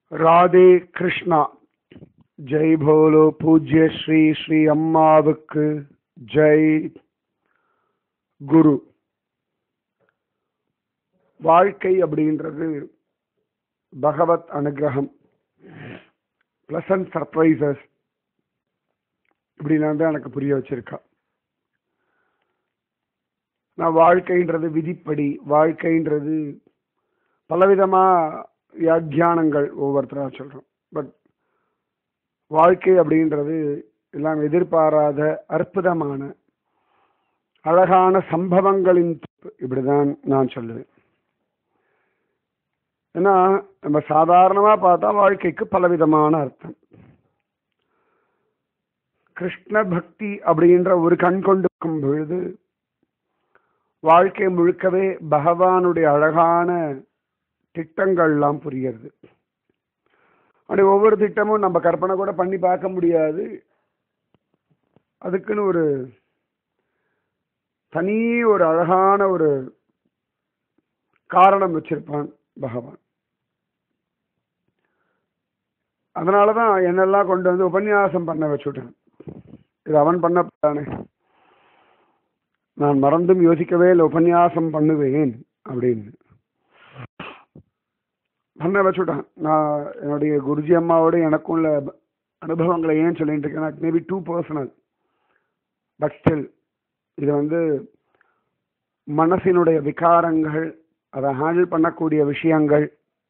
Radhe Krishna Jai polo பூஜ்ய ஸ்ரீ ஸ்ரீ அம்மாவுக்கு ஜெய் குரு வாழ்க்கை அப்படின்றது பகவத் அனுகிரகம் பிளசன்ட் சர்ப்ரைசஸ் இப்படிலாம் தான் எனக்கு புரிய வச்சிருக்கா நான் வாழ்க்கைன்றது விதிப்படி வாழ்க்கைன்றது பலவிதமா வியாக்கியானங்கள் ஒவ்வொருத்தரா சொல்றோம் பட் வாழ்க்கை அப்படின்றது எல்லாம் எதிர்பாராத அற்புதமான அழகான சம்பவங்களின் தொகுப்பு. இப்படிதான் நான் சொல்லுவேன் ஏன்னா நம்ம சாதாரணமா பார்த்தா வாழ்க்கைக்கு பலவிதமான அர்த்தம் கிருஷ்ண பக்தி அப்படின்ற ஒரு கண் கொண்டிருக்கும் பொழுது வாழ்க்கை முழுக்கவே பகவானுடைய அழகான திட்டங்கள்லாம் புரியுறது அப்படி ஒவ்வொரு திட்டமும் நம்ம கற்பனை கூட பண்ணி பார்க்க முடியாது அதுக்குன்னு ஒரு தனி ஒரு அழகான ஒரு காரணம் வச்சிருப்பான் பகவான் அதனாலதான் என்னெல்லாம் கொண்டு வந்து உபன்யாசம் பண்ண வச்சுட்டான் இது அவன் பண்ணதானே நான் மறந்தும் யோசிக்கவே இல்லை உபன்யாசம் பண்ணுவேன் அப்படின்னு பண்ண வச்சுட்டான் நான் என்னுடைய குருஜி அம்மாவோட எனக்கும் உள்ள அனுபவங்களை ஏன் சொல்லிட்டு இருக்கேன் maybe too personal but still இது வந்து மனசினுடைய விகாரங்கள் அதை ஹேண்டில் பண்ணக்கூடிய விஷயங்கள்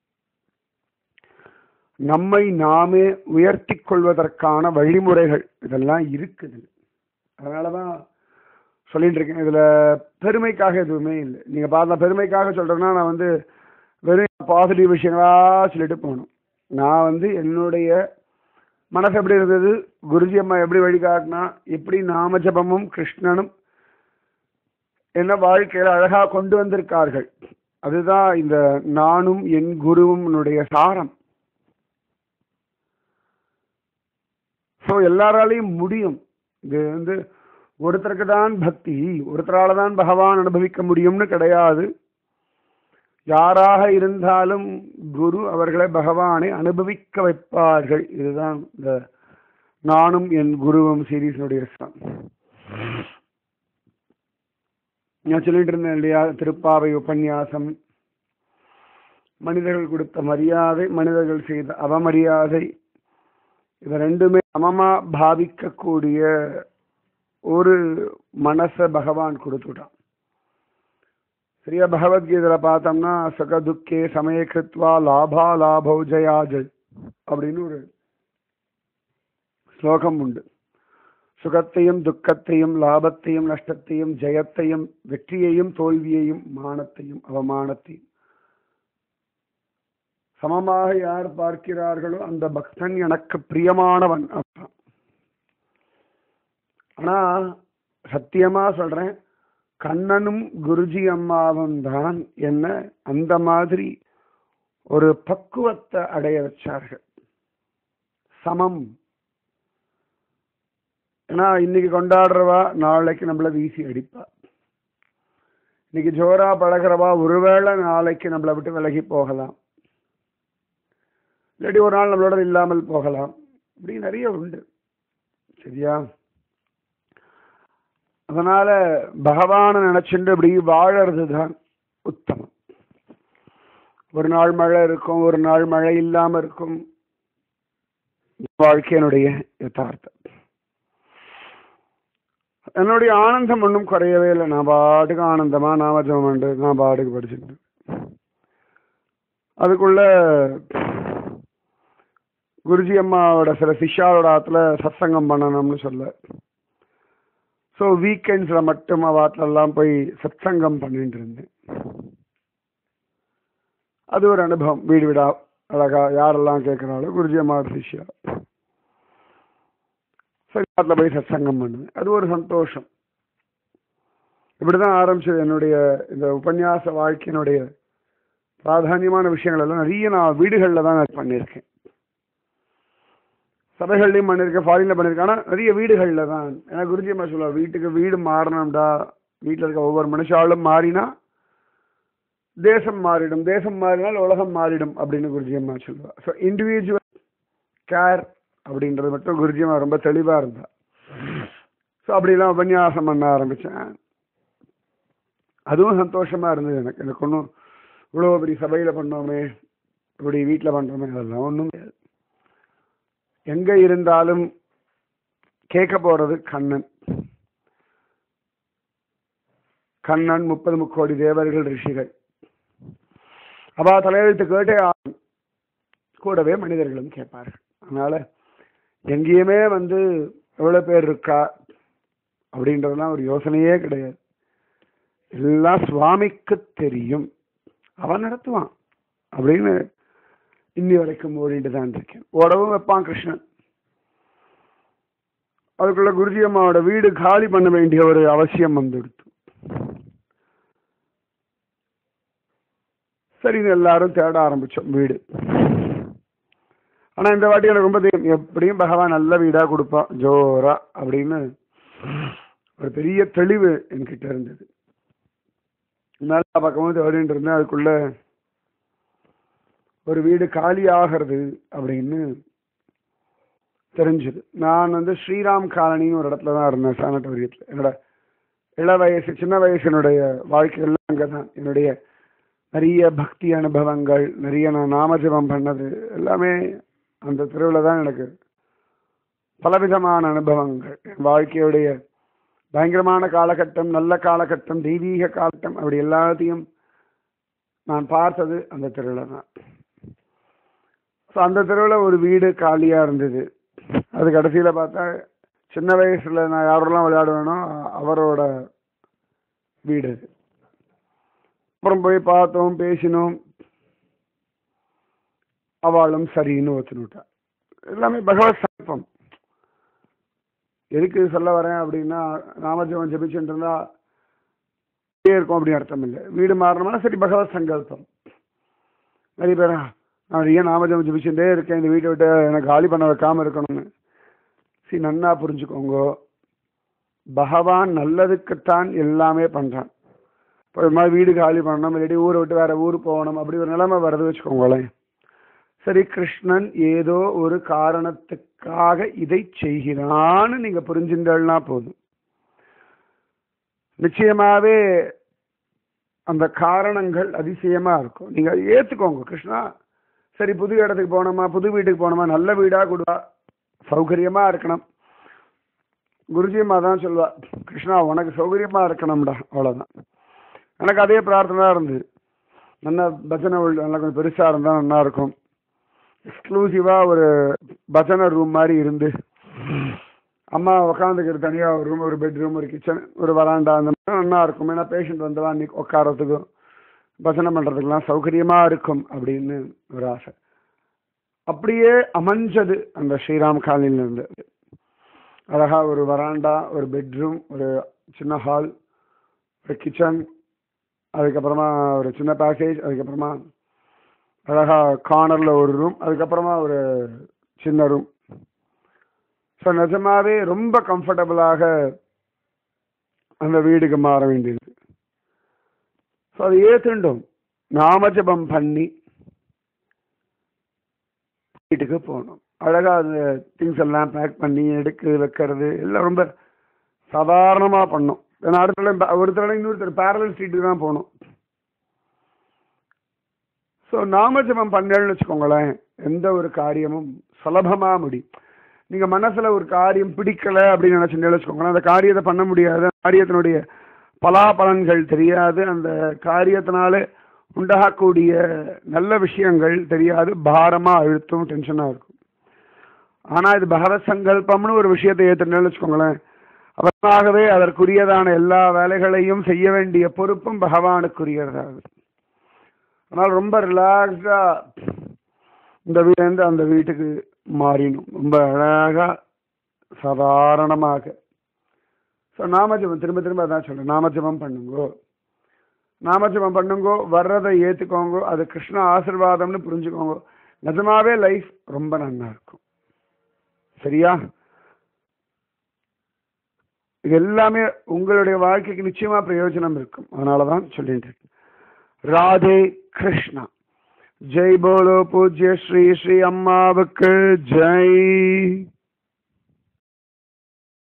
நம்மை நாமே உயர்த்தி கொள்வதற்கான வழிமுறைகள் இதெல்லாம் இருக்குது அதனாலதான் சொல்லிட்டு இருக்கேன் இதுல பெருமைக்காக எதுவுமே இல்லை நீங்க பார்த்தா பெருமைக்காக சொல்றேன்னா நான் வந்து வெறும் பாசிட்டிவ் விஷயங்களா சொல்லிட்டு போகணும் நான் வந்து என்னுடைய மனசு எப்படி இருந்தது குருஜி அம்மா எப்படி வழிகாட்டினா எப்படி நாம ஜபமும் கிருஷ்ணனும் என்ன வாழ்க்கையில அழகா கொண்டு வந்திருக்கார்கள் அதுதான் இந்த நானும் என் குருவும் சாரம் ஸோ எல்லாராலையும் முடியும் இது வந்து ஒருத்தருக்கு தான் பக்தி ஒருத்தரால தான் பகவான் அனுபவிக்க முடியும்னு கிடையாது யாராக இருந்தாலும் குரு அவர்களை பகவானை அனுபவிக்க வைப்பார்கள் இதுதான் இந்த நானும் என் குருவும் சீரீஸினுடைய ரசம் நான் சொல்லிட்டு இருந்தேன் இல்லையா திருப்பாவை உபன்யாசம் மனிதர்கள் கொடுத்த மரியாதை மனிதர்கள் செய்த அவமரியாதை இது ரெண்டுமே சமமா பாவிக்கக்கூடிய ஒரு மனச பகவான் கொடுத்துட்டான் சரியா பகவத்கீதையில பார்த்தோம்னா சக துக்கே சமய கிருத்வா லாபா லாபௌ ஜயா ஜெய் அப்படின்னு ஒரு ஸ்லோகம் உண்டு சுகத்தையும் துக்கத்தையும் லாபத்தையும் நஷ்டத்தையும் ஜெயத்தையும் வெற்றியையும் தோல்வியையும் மானத்தையும் அவமானத்தையும் சமமாக யார் பார்க்கிறார்களோ அந்த பக்தன் எனக்கு பிரியமானவன் அப்படின் ஆனா சத்தியமா சொல்றேன் கண்ணனும் குருஜி அம்மாவும் தான் என்ன அந்த மாதிரி ஒரு பக்குவத்தை அடைய வச்சார்கள் சமம் ஏன்னா இன்னைக்கு கொண்டாடுறவா நாளைக்கு நம்மள வீசி அடிப்பா இன்னைக்கு ஜோரா பழகிறவா ஒருவேளை நாளைக்கு நம்மளை விட்டு விலகி போகலாம் இல்லாட்டி ஒரு நாள் நம்மளோட இல்லாமல் போகலாம் இப்படி நிறைய உண்டு சரியா அதனால பகவானை நினைச்சுட்டு இப்படி வாழறது தான் உத்தமம் ஒரு நாள் மழை இருக்கும் ஒரு நாள் மழை இல்லாம இருக்கும் வாழ்க்கையினுடைய யதார்த்தம் என்னுடைய ஆனந்தம் ஒன்றும் குறையவே இல்லை நான் பாட்டுக்கு ஆனந்தமா நாமஜம் உண்டு நான் பாட்டுக்கு படிச்சுட்டு அதுக்குள்ள குருஜி அம்மாவோட சில சிஷ்யாவோட ஆத்துல சத்சங்கம் பண்ணணும்னு சொல்ல ஸோ வீக்கெண்ட்ஸில் மட்டும் அவாட்டிலெல்லாம் போய் சத்சங்கம் பண்ணிட்டு இருந்தேன் அது ஒரு அனுபவம் வீடு வீடா அழகா யாரெல்லாம் கேட்குறாலும் குருஜி அம்மாவோட சிஷ்யா சரி அதில் போய் சத்சங்கம் பண்ணுவேன் அது ஒரு சந்தோஷம் இப்படிதான் ஆரம்பிச்சது என்னுடைய இந்த உபன்யாச வாழ்க்கையினுடைய பிராதானியமான விஷயங்கள் எல்லாம் நிறைய நான் வீடுகளில் தான் நான் பண்ணியிருக்கேன் சபைகள்லையும் பண்ணியிருக்கேன் ஃபாரினில் பண்ணியிருக்கேன் ஆனால் நிறைய வீடுகளில் தான் ஏன்னா குருஜி அம்மா சொல்லுவார் வீட்டுக்கு வீடு மாறணும்டா வீட்டில் இருக்க ஒவ்வொரு மனுஷாலும் மாறினா தேசம் மாறிடும் தேசம் மாறினால் உலகம் மாறிடும் அப்படின்னு குருஜி அம்மா சொல்லுவா ஸோ இண்டிவிஜுவல் கேர் அப்படின்றது மட்டும் குருஜி அம்மா ரொம்ப தெளிவாக இருந்தா ஸோ அப்படிலாம் உபன்யாசம் பண்ண ஆரம்பித்தேன் அதுவும் சந்தோஷமா இருந்தது எனக்கு எனக்கு ஒன்றும் இவ்வளோ பெரிய சபையில் பண்ணோமே இப்படி வீட்டில் பண்ணுறோமே அதெல்லாம் ஒன்றும் கிடையாது எங்கே இருந்தாலும் கேட்க போறது கண்ணன் கண்ணன் முப்பது முக்கோடி தேவர்கள் ரிஷிகள் அவா தலையெழுத்து கேட்டே ஆகும். கூடவே மனிதர்களும் கேட்பார்கள் அதனால எங்கேயுமே வந்து எவ்வளவு பேர் இருக்கா அப்படின்றதுலாம் ஒரு யோசனையே கிடையாது எல்லாம் சுவாமிக்கு தெரியும் அவன் நடத்துவான் அப்படின்னு இன்னி வரைக்கும் ஓடிட்டு தான் இருக்கேன் ஓடவும் வைப்பான் கிருஷ்ணன் அதுக்குள்ள குருஜி அம்மாவோட வீடு காலி பண்ண வேண்டிய ஒரு அவசியம் வந்துடுத்து சரின்னு எல்லாரும் தேட ஆரம்பிச்சோம் வீடு ஆனா இந்த வாட்டி எனக்கு ரொம்ப தெரியும் எப்படியும் பகவான் நல்ல வீடா கொடுப்பான் ஜோரா அப்படின்னு ஒரு பெரிய தெளிவு என்கிட்ட இருந்தது நல்லா பக்கமும் தேடிட்டு இருந்தேன் அதுக்குள்ள ஒரு வீடு காலி ஆகிறது அப்படின்னு தெரிஞ்சது நான் வந்து ஸ்ரீராம் காலனின்னு ஒரு இடத்துல தான் இருந்தேன் சானட்டோரியத்தில் என்னோட இள வயசு சின்ன வயசினுடைய வாழ்க்கையெல்லாம் அங்கே தான் என்னுடைய நிறைய பக்தி அனுபவங்கள் நிறைய நான் நாமஜபம் பண்ணது எல்லாமே அந்த தெருவில் தான் எனக்கு பலவிதமான அனுபவங்கள் என் வாழ்க்கையுடைய பயங்கரமான காலகட்டம் நல்ல காலகட்டம் தெய்வீக காலகட்டம் அப்படி எல்லாத்தையும் நான் பார்த்தது அந்த தெருவில் தான் ஸோ அந்த தெருவில் ஒரு வீடு காலியாக இருந்தது அது கடைசியில் பார்த்தா சின்ன வயசுல நான் யாரெல்லாம் விளையாடுவேனோ அவரோட வீடு அது அப்புறம் போய் பார்த்தோம் பேசினோம் அவளும் சரின்னு ஒத்துனுட்டா எல்லாமே பகவத் சங்கல்பம் எதுக்கு சொல்ல வரேன் அப்படின்னா நாமஜபம் ஜபிச்சுட்டு இருந்தா அப்படியே இருக்கும் அப்படின்னு அர்த்தம் இல்லை வீடு மாறணும்னா சரி பகவத் சங்கல்பம் நிறைய பேரா நான் நிறைய நாமஜபம் ஜபிச்சுட்டே இருக்கேன் இந்த வீட்டை விட்டு எனக்கு காலி பண்ண வைக்காம இருக்கணும்னு சரி நன்னா புரிஞ்சுக்கோங்க பகவான் நல்லதுக்குத்தான் எல்லாமே பண்றான் இப்போ இது மாதிரி வீடு காலி பண்ணணும் இல்லாட்டி ஊரை விட்டு வேற ஊர் போகணும் அப்படி ஒரு நிலைமை வருது வச்சுக்கோங்களேன் சரி கிருஷ்ணன் ஏதோ ஒரு காரணத்துக்காக இதை செய்கிறான்னு நீங்க புரிஞ்சுட்டா போதும் நிச்சயமாவே அந்த காரணங்கள் அதிசயமா இருக்கும் நீங்க அதை ஏத்துக்கோங்க கிருஷ்ணா சரி புது இடத்துக்கு போனோமா புது வீட்டுக்கு போனோமா நல்ல வீடா கொடுவா சௌகரியமா இருக்கணும் குருஜியம்மா தான் சொல்லுவா கிருஷ்ணா உனக்கு சௌகரியமா இருக்கணும்டா அவ்வளவுதான் எனக்கு அதே பிரார்த்தனை தான் இருந்தது நல்ல பஜனை உள்ள- நல்லா கொஞ்சம் பெருசா இருந்தா நல்லா இருக்கும் எக்ஸ்க்ளூசிவா ஒரு பஜனை ரூம் மாதிரி இருந்து அம்மா உட்காந்துக்கிற தனியா ஒரு ரூம் ஒரு பெட்ரூம் ஒரு கிச்சன் ஒரு வராண்டா அந்த மாதிரி நல்லா இருக்கும் ஏன்னா பேஷண்ட் வந்தவா அன்னைக்கு உட்காரத்துக்கும் பஜனை பண்றதுக்கெல்லாம் சௌகரியமா இருக்கும் அப்படின்னு ஒரு ஆசை அப்படியே அமைஞ்சது அந்த ஸ்ரீராம் காலனில இருந்து அழகா ஒரு வராண்டா ஒரு பெட்ரூம் ஒரு சின்ன ஹால் ஒரு கிச்சன் அதுக்கப்புறமா ஒரு சின்ன பேக்கேஜ் அதுக்கப்புறமா அழகா கார்னர்ல ஒரு ரூம் அதுக்கப்புறமா ஒரு சின்ன ரூம் ஸோ நிஜமாவே ரொம்ப கம்ஃபர்டபுளாக அந்த வீடுக்கு மாற வேண்டியது ஸோ அதை ஏத்துண்டோம் நாமஜபம் பண்ணி வீட்டுக்கு போனோம் அழகா அந்த திங்ஸ் எல்லாம் பேக் பண்ணி எடுக்க வைக்கிறது எல்லாம் ரொம்ப சாதாரணமா பண்ணோம் ஏன்னா அடுத்த தடவை ஒரு தடவை இன்னொருத்தர் பேரலல் ஸ்ட்ரீட்டுக்கு தான் போகணும் ஸோ நாமஜபம் பண்ணேன்னு வச்சுக்கோங்களேன் எந்த ஒரு காரியமும் சுலபமா முடியும் நீங்க மனசுல ஒரு காரியம் பிடிக்கல அப்படின்னு நினைச்சுன்னு வச்சுக்கோங்களேன் அந்த காரியத்தை பண்ண முடியாது அந்த காரியத்தினுடைய பலாபலன்கள் தெரியாது அந்த காரியத்தினால உண்டாகக்கூடிய நல்ல விஷயங்கள் தெரியாது பாரமா அழுத்தம் டென்ஷனா இருக்கும் ஆனா இது பகவத் சங்கல்பம்னு ஒரு விஷயத்தை ஏற்றுன்னு வச்சுக்கோங்களேன் அவனாகவே அதற்குரியதான எல்லா வேலைகளையும் செய்ய வேண்டிய பொறுப்பும் பகவானுக்குரியதாகும் அதனால் ரொம்ப ரிலாக்ஸ்டா இந்த வீட்டிலேருந்து அந்த வீட்டுக்கு மாறினும் ரொம்ப அழகா சாதாரணமாக ஸோ நாமஜபம் திரும்ப திரும்ப அதான் சொல்றேன் நாமஜபம் பண்ணுங்கோ நாமஜபம் பண்ணுங்கோ வர்றதை ஏத்துக்கோங்க அது கிருஷ்ண ஆசிர்வாதம்னு புரிஞ்சுக்கோங்க நிஜமாவே லைஃப் ரொம்ப நல்லா இருக்கும் சரியா இது எல்லாமே உங்களுடைய வாழ்க்கைக்கு நிச்சயமா பிரயோஜனம் இருக்கும் அதனால தான் சொல்லிட்டு இருக்கேன் ராதே கிருஷ்ணா ஜெய் போலோ பூஜ்ய ஸ்ரீ ஸ்ரீ அம்மாவுக்கு ஜெய்